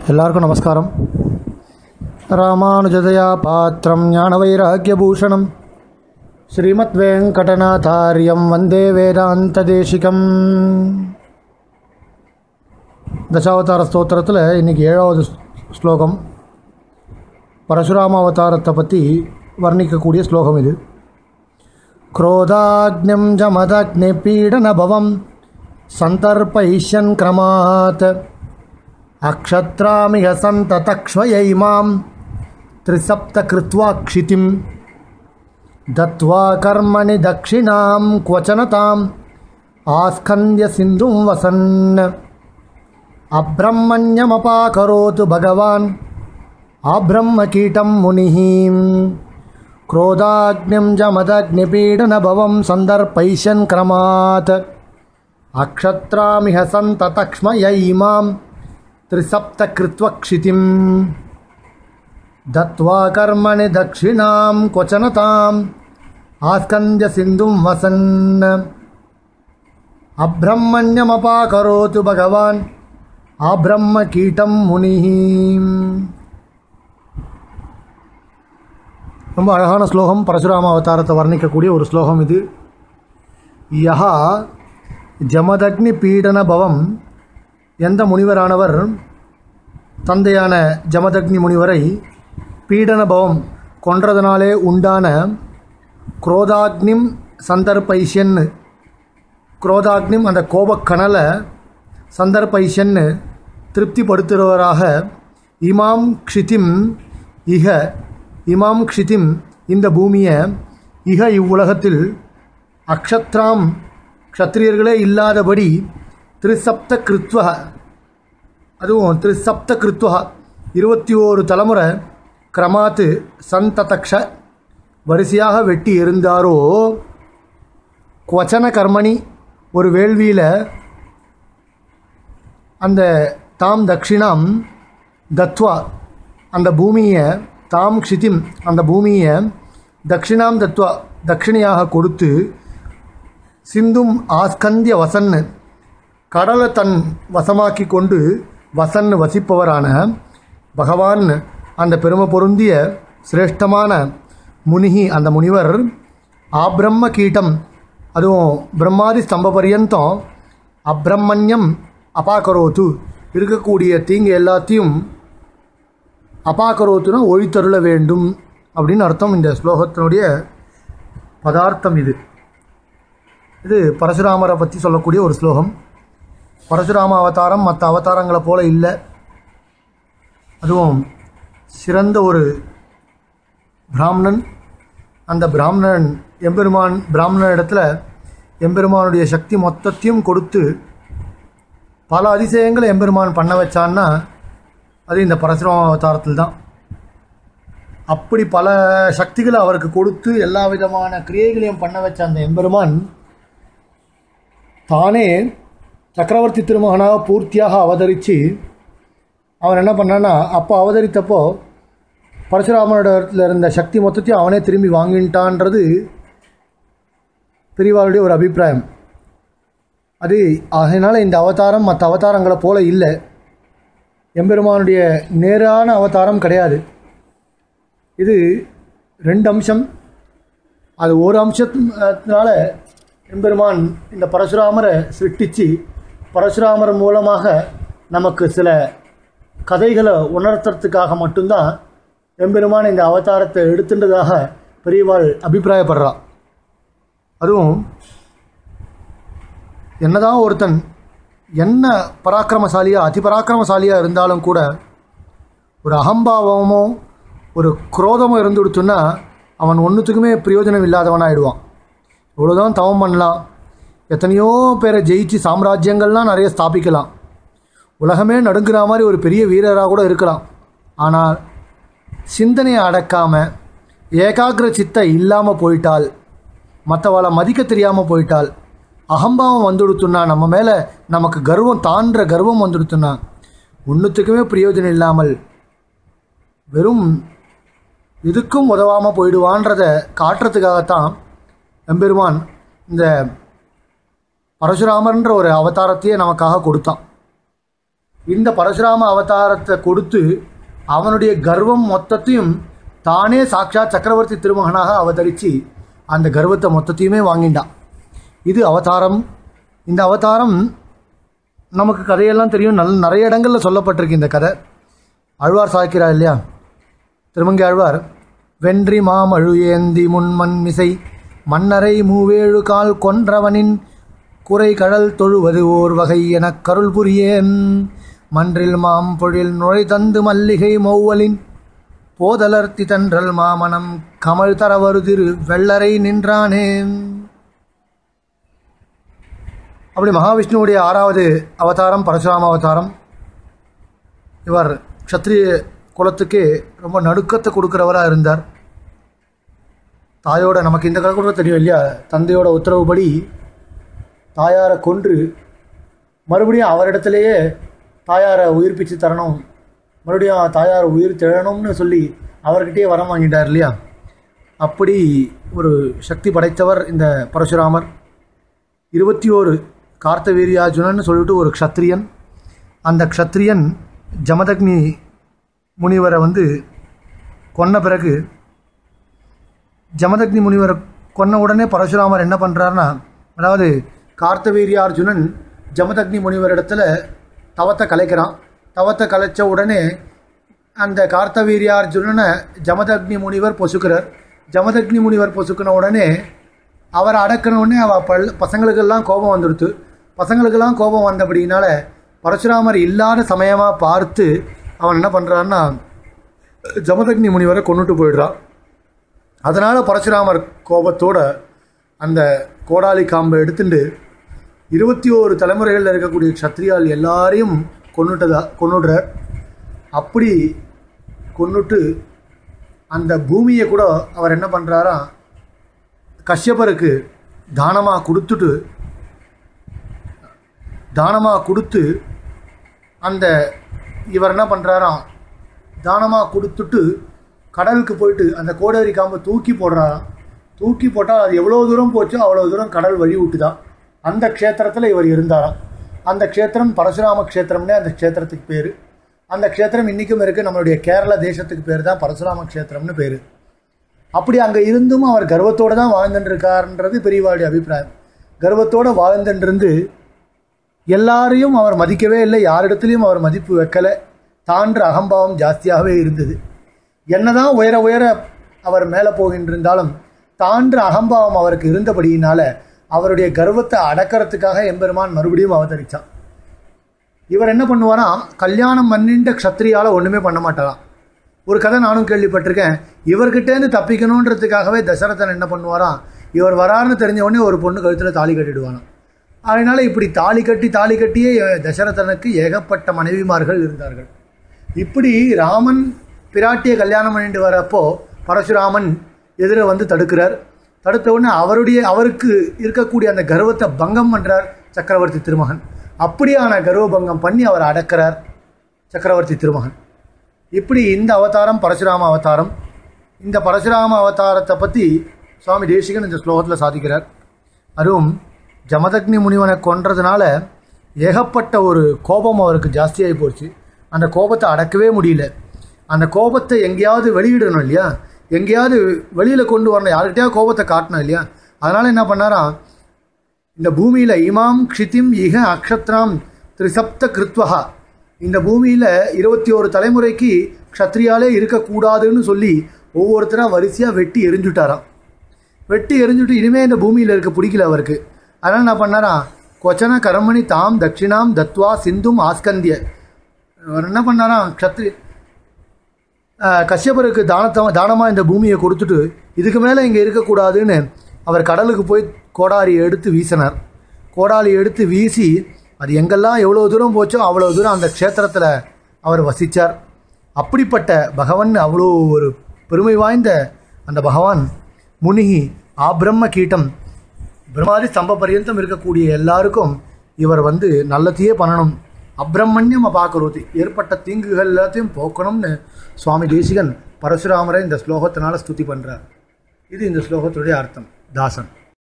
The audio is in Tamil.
எல்லாருக்கும் நமஸ்காரம் ராமானுஜதயா பாத்திரம் ஞானவைராக்கியபூஷணம் ஸ்ரீமத் வெங்கடநாதாரியம் வந்தே வேதாந்ததேசிகம் தசாவதார ஸ்தோத்திரத்தில் இன்றைக்கி ஏழாவது ஸ்லோகம் பரசுராம அவதாரத்தை பற்றி வர்ணிக்கக்கூடிய ஸ்லோகம் இது क्रोधाग्निं जमदग्निपीडनभवं सन्तर्पयिष्यन् क्रमात् अक्षत्रामिह सन्ततक्ष्मयैमां त्रिसप्तकृत्वा क्षितिं दत्त्वा कर्मणि दक्षिणां क्वचन ताम् आस्कन्द्य सिन्धुं वसन् अब्रह्मण्यमपाकरोतु भगवान् आब्रह्मकीटं मुनिः क्रोधाग्निं जमदग्निपीडनभवं सन्दर्पयिष्यन् क्रमात् अक्षत्रामिह सन्ततक्ष्मयैमां त्रिसप्तकृत्वक्षितिं दत्त्वा कर्मणि दक्षिणां क्वचन ताम् आस्कन्द्य सिन्धुं वसन् अब्रह्मण्यमपाकरोतु भगवान् आब्रह्मकीटं मुनिः ரொம்ப அழகான ஸ்லோகம் பரசுராம அவதாரத்தை வர்ணிக்கக்கூடிய ஒரு ஸ்லோகம் இது யஹா ஜமதக்னி பீடன பவம் எந்த முனிவரானவர் தந்தையான ஜமதக்னி முனிவரை பீடன பவம் கொன்றதனாலே உண்டான குரோதாக்னிம் சந்தர்பைஷன்னு குரோதாக்னிம் அந்த கோபக்கணலை சந்தர்பைஷன்னு திருப்திப்படுத்துகிறவராக இமாம் க்ஷிதிம் இக இமாம் க்ஷிதிம் இந்த பூமியை இக இவ்வுலகத்தில் அக்ஷத்ராம் க்ஷத்ரியர்களே இல்லாதபடி திரிசப்த கிருத்வ அதுவும் திரிசப்த கிருத்வ இருபத்தி ஓரு தலைமுறை கிரமாத்து சந்ததக்ஷ வரிசையாக வெட்டி இருந்தாரோ குவச்சன கர்மணி ஒரு வேள்வியில் அந்த தாம் தட்சிணாம் தத்வா அந்த பூமியை தாம் க்ஷிதிம் அந்த பூமியை தட்சிணாம் தத்வா தட்சிணையாக கொடுத்து சிந்தும் ஆஸ்கந்திய வசன்னு கடலை தன் வசமாக்கி கொண்டு வசன் வசிப்பவரான பகவான் அந்த பெருமை பொருந்திய சிரேஷ்டமான முனிகி அந்த முனிவர் ஆப்ரம்ம கீட்டம் அதுவும் பிரம்மாதி ஸ்தம்ப பரியந்தம் அப்ரம்மண்யம் அபாக்கரோத்து இருக்கக்கூடிய தீங்கு எல்லாத்தையும் அபாக்கரோத்துனா ஒழித்தருள வேண்டும் அப்படின்னு அர்த்தம் இந்த ஸ்லோகத்தினுடைய பதார்த்தம் இது இது பரசுராமரை பற்றி சொல்லக்கூடிய ஒரு ஸ்லோகம் பரசுராம அவதாரம் மற்ற அவதாரங்களை போல இல்லை அதுவும் சிறந்த ஒரு பிராமணன் அந்த பிராமணன் எம்பெருமான் பிராமணன் இடத்துல எம்பெருமானுடைய சக்தி மொத்தத்தையும் கொடுத்து பல அதிசயங்களை எம்பெருமான் பண்ண வச்சான்னா அது இந்த பரசுராம அவதாரத்தில் தான் அப்படி பல சக்திகளை அவருக்கு கொடுத்து எல்லா விதமான கிரியைகளையும் பண்ண வச்ச அந்த எம்பெருமான் தானே சக்கரவர்த்தி திருமகனாக பூர்த்தியாக அவதரித்து அவன் என்ன பண்ணான்னா அப்போ அவதரித்தப்போ பரசுராமனிடத்தில் இருந்த சக்தி மொத்தத்தையும் அவனே திரும்பி வாங்கிட்டான்றது பெரியவாளுடைய ஒரு அபிப்பிராயம் அது அதனால் இந்த அவதாரம் மற்ற அவதாரங்களை போல இல்லை எம்பெருமானுடைய நேரான அவதாரம் கிடையாது இது ரெண்டு அம்சம் அது ஒரு அம்சத்தினால எம்பெருமான் இந்த பரசுராமரை சிருஷ்டித்து பரசுராமர் மூலமாக நமக்கு சில கதைகளை உணர்த்துறதுக்காக மட்டும்தான் எம்பெருமான் இந்த அவதாரத்தை எடுத்துன்றதாக பெரியவாள் அபிப்பிராயப்படுறா அதுவும் என்னதான் ஒருத்தன் என்ன பராக்கிரமசாலியாக அதி பராக்கிரமசாலியாக இருந்தாலும் கூட ஒரு அகம்பாவமோ ஒரு குரோதமோ இருந்துடுத்துன்னா அவன் ஒன்றுத்துக்குமே பிரயோஜனம் இல்லாதவனாகிடுவான் இவ்வளோதான் தவம் பண்ணலாம் எத்தனையோ பேரை ஜெயிச்சு சாம்ராஜ்யங்கள்லாம் நிறைய ஸ்தாபிக்கலாம் உலகமே நடுங்குற மாதிரி ஒரு பெரிய வீரராக கூட இருக்கலாம் ஆனால் சிந்தனையை அடக்காமல் ஏகாகிர சித்தை இல்லாமல் போயிட்டால் மற்றவளை மதிக்க தெரியாமல் போயிட்டால் அகம்பாவம் வந்துடுத்துன்னா நம்ம மேலே நமக்கு கர்வம் தான்ற கர்வம் வந்துடுத்துன்னா ஒன்றுத்துக்குமே பிரயோஜனம் இல்லாமல் வெறும் இதுக்கும் உதவாமல் போயிடுவான்றதை காட்டுறதுக்காகத்தான் எம்பெருமான் இந்த பரசுராமர்ன்ற ஒரு அவதாரத்தையே நமக்காக கொடுத்தான் இந்த பரசுராம அவதாரத்தை கொடுத்து அவனுடைய கர்வம் மொத்தத்தையும் தானே சாட்சாத் சக்கரவர்த்தி திருமகனாக அவதரித்து அந்த கர்வத்தை மொத்தத்தையுமே வாங்கிண்டான் இது அவதாரம் இந்த அவதாரம் நமக்கு கதையெல்லாம் தெரியும் நல்ல நிறைய இடங்களில் சொல்லப்பட்டிருக்கு இந்த கதை ஆழ்வார் சாய்க்கிறார் இல்லையா திருமங்கை ஆழ்வார் வென்றி மாமழு ஏந்தி முன்மண் மிசை மன்னரை மூவேழு கால் கொன்றவனின் குறை கடல் தொழுவது ஓர் வகை எனக் கருள் புரியேன் மன்றில் மாம் பொழில் நுழை தந்து மல்லிகை மௌவலின் போதலர்த்தி தன்றல் மாமனம் கமல் தரவரு திரு வெள்ளரை நின்றானேன் அப்படி மகாவிஷ்ணுவுடைய ஆறாவது அவதாரம் பரசுராம அவதாரம் இவர் க்ஷத்ரிய குலத்துக்கே ரொம்ப நடுக்கத்தை கொடுக்குறவராக இருந்தார் தாயோட நமக்கு இந்த கதை கூட தெரியும் இல்லையா தந்தையோட உத்தரவுப்படி தாயாரை கொன்று மறுபடியும் அவரிடத்திலேயே தாயாரை உயிர்ப்பிச்சு தரணும் மறுபடியும் தாயார் உயிர் திழணும்னு சொல்லி அவர்கிட்டயே வரம் வாங்கிட்டார் இல்லையா அப்படி ஒரு சக்தி படைத்தவர் இந்த பரசுராமர் இருபத்தி ஓரு கார்த்தவீரியார்ஜுனன் சொல்லிட்டு ஒரு க்ஷத்ரியன் அந்த க்ஷத்ரியன் ஜமதக்னி முனிவரை வந்து கொன்ன பிறகு ஜமதக்னி முனிவரை கொன்ன உடனே பரசுராமர் என்ன பண்ணுறாருன்னா அதாவது கார்த்தவீரியார்ஜுனன் ஜமதக்னி முனிவரிடத்துல தவத்தை கலைக்கிறான் தவத்தை கலைச்ச உடனே அந்த கார்த்தவீரியார்ஜுனனை ஜமதக்னி முனிவர் பொசுக்கிறார் ஜமதக்னி முனிவர் பொசுக்கின உடனே அவரை அடக்கின உடனே அவ பல் பசங்களுக்கெல்லாம் கோபம் வந்துடுத்து பசங்களுக்கெல்லாம் கோபம் வந்தபடினால பரசுராமர் இல்லாத சமயமாக பார்த்து அவன் என்ன பண்ணுறான்னா ஜமதக்னி முனிவரை கொண்டுட்டு போயிடுறான் அதனால் பரசுராமர் கோபத்தோட அந்த கோடாலி காம்பை எடுத்துட்டு இருபத்தி ஓரு தலைமுறைகளில் இருக்கக்கூடிய க்ஷத்ரியால் எல்லாரையும் கொன்னுட்டதா கொன்னுடுறார் அப்படி கொன்னுட்டு அந்த பூமியை கூட அவர் என்ன பண்ணுறாரா கஷ்யபருக்கு தானமாக கொடுத்துட்டு தானமாக கொடுத்து அந்த இவர் என்ன பண்ணுறாராம் தானமாக கொடுத்துட்டு கடலுக்கு போயிட்டு அந்த கோடரி காம்பை தூக்கி போடுறாராம் தூக்கி போட்டால் அது எவ்வளோ தூரம் போச்சோ அவ்வளோ தூரம் கடல் வழி விட்டுதான் அந்த க்ஷேத்திரத்தில் இவர் இருந்தாராம் அந்த க்ஷேத்திரம் பரசுராம க்ஷேத்திரம்னே அந்த க்ஷேத்திரத்துக்கு பேர் அந்த க்ஷேத்திரம் இன்றைக்கும் இருக்குது நம்மளுடைய கேரள தேசத்துக்கு பேர் தான் பரசுராம க்ஷேத்திரம்னு பேர் அப்படி அங்கே இருந்தும் அவர் கர்வத்தோடு தான் வாழ்ந்துட்டு இருக்காருன்றது பெரியவாளுடைய அபிப்பிராயம் கர்வத்தோடு வாழ்ந்துட்டு எல்லாரையும் அவர் மதிக்கவே இல்லை யாரிடத்துலையும் அவர் மதிப்பு வைக்கலை தான்ற அகம்பாவம் ஜாஸ்தியாகவே இருந்தது என்னதான் உயர உயர அவர் மேலே போகின்றிருந்தாலும் தான்ற அகம்பாவம் அவருக்கு இருந்தபடியினால அவருடைய கர்வத்தை அடக்கிறதுக்காக எம்பெருமான் மறுபடியும் அவதரிச்சான் இவர் என்ன பண்ணுவாராம் கல்யாணம் பண்ணின்ற க்ஷத்ரியால ஒன்றுமே பண்ண மாட்டாராம் ஒரு கதை நானும் கேள்விப்பட்டிருக்கேன் இவர்கிட்டேருந்து தப்பிக்கணுன்றதுக்காகவே தசரதன் என்ன பண்ணுவாராம் இவர் வராருன்னு தெரிஞ்ச உடனே ஒரு பொண்ணு கழுத்தில் தாலி கட்டிடுவானாம் அதனால் இப்படி தாலி கட்டி தாலி கட்டியே தசரதனுக்கு ஏகப்பட்ட மனைவிமார்கள் இருந்தார்கள் இப்படி ராமன் பிராட்டியை கல்யாணம் பண்ணிட்டு வரப்போ பரசுராமன் எதிர வந்து தடுக்கிறார் தடுத்த உடனே அவருடைய அவருக்கு இருக்கக்கூடிய அந்த கர்வத்தை பங்கம் பண்ணுறார் சக்கரவர்த்தி திருமகன் அப்படியான கர்வபங்கம் பண்ணி அவர் அடக்கிறார் சக்கரவர்த்தி திருமகன் இப்படி இந்த அவதாரம் பரசுராம அவதாரம் இந்த பரசுராம அவதாரத்தை பற்றி சுவாமி தேசிகன் இந்த ஸ்லோகத்தில் சாதிக்கிறார் அதுவும் ஜமதக்னி முனிவனை கொன்றதுனால ஏகப்பட்ட ஒரு கோபம் அவருக்கு ஜாஸ்தியாகி போச்சு அந்த கோபத்தை அடக்கவே முடியல அந்த கோபத்தை எங்கேயாவது வெளியிடணும் இல்லையா எங்கேயாவது வெளியில் கொண்டு வரணும் யார்கிட்டயாவது கோபத்தை காட்டணும் இல்லையா அதனால் என்ன பண்ணாராம் இந்த பூமியில் இமாம் க்ஷிதிம் இக அக்ஷத்ராம் திரிசப்த கிருத்வகா இந்த பூமியில் இருபத்தி ஒரு தலைமுறைக்கு க்ஷத்ரியாலே இருக்கக்கூடாதுன்னு சொல்லி ஒவ்வொருத்தராக வரிசையாக வெட்டி எரிஞ்சுட்டாராம் வெட்டி எரிஞ்சுட்டு இனிமே இந்த பூமியில் இருக்க பிடிக்கல அவருக்கு அதனால் என்ன பண்ணாராம் கொச்சன கர்மணி தாம் தட்சிணாம் தத்வா சிந்தும் ஆஸ்கந்திய அவர் என்ன பண்ணாராம் க்ஷத்ரி ஆஹ், கஷ்யபருக்கு தானத்தை தானமாக இந்த பூமியை கொடுத்துட்டு இதுக்கு மேலே இங்கே இருக்கக்கூடாதுன்னு அவர் கடலுக்கு போய் கோடாரி எடுத்து வீசினார் கோடாலி எடுத்து வீசி அது எங்கெல்லாம் எவ்வளோ தூரம் போச்சோ அவ்வளோ தூரம் அந்த க்ஷேத்திரத்தில் அவர் வசித்தார் அப்படிப்பட்ட பகவன் அவ்வளோ ஒரு பெருமை வாய்ந்த அந்த பகவான் முனிகி ஆபிரம்ம கீட்டம் பிரம்மாதி ஸ்தம்ப பரியந்தம் இருக்கக்கூடிய எல்லாருக்கும் இவர் வந்து நல்லதையே பண்ணணும் அப்ரமண்யம் அபாக்கரோதி ஏற்பட்ட தீங்குகள் எல்லாத்தையும் போக்கணும்னு சுவாமி தேசிகன் பரசுராமரை இந்த ஸ்லோகத்தினால ஸ்துதி பண்ணுறார் இது இந்த ஸ்லோகத்துடைய அர்த்தம் தாசன்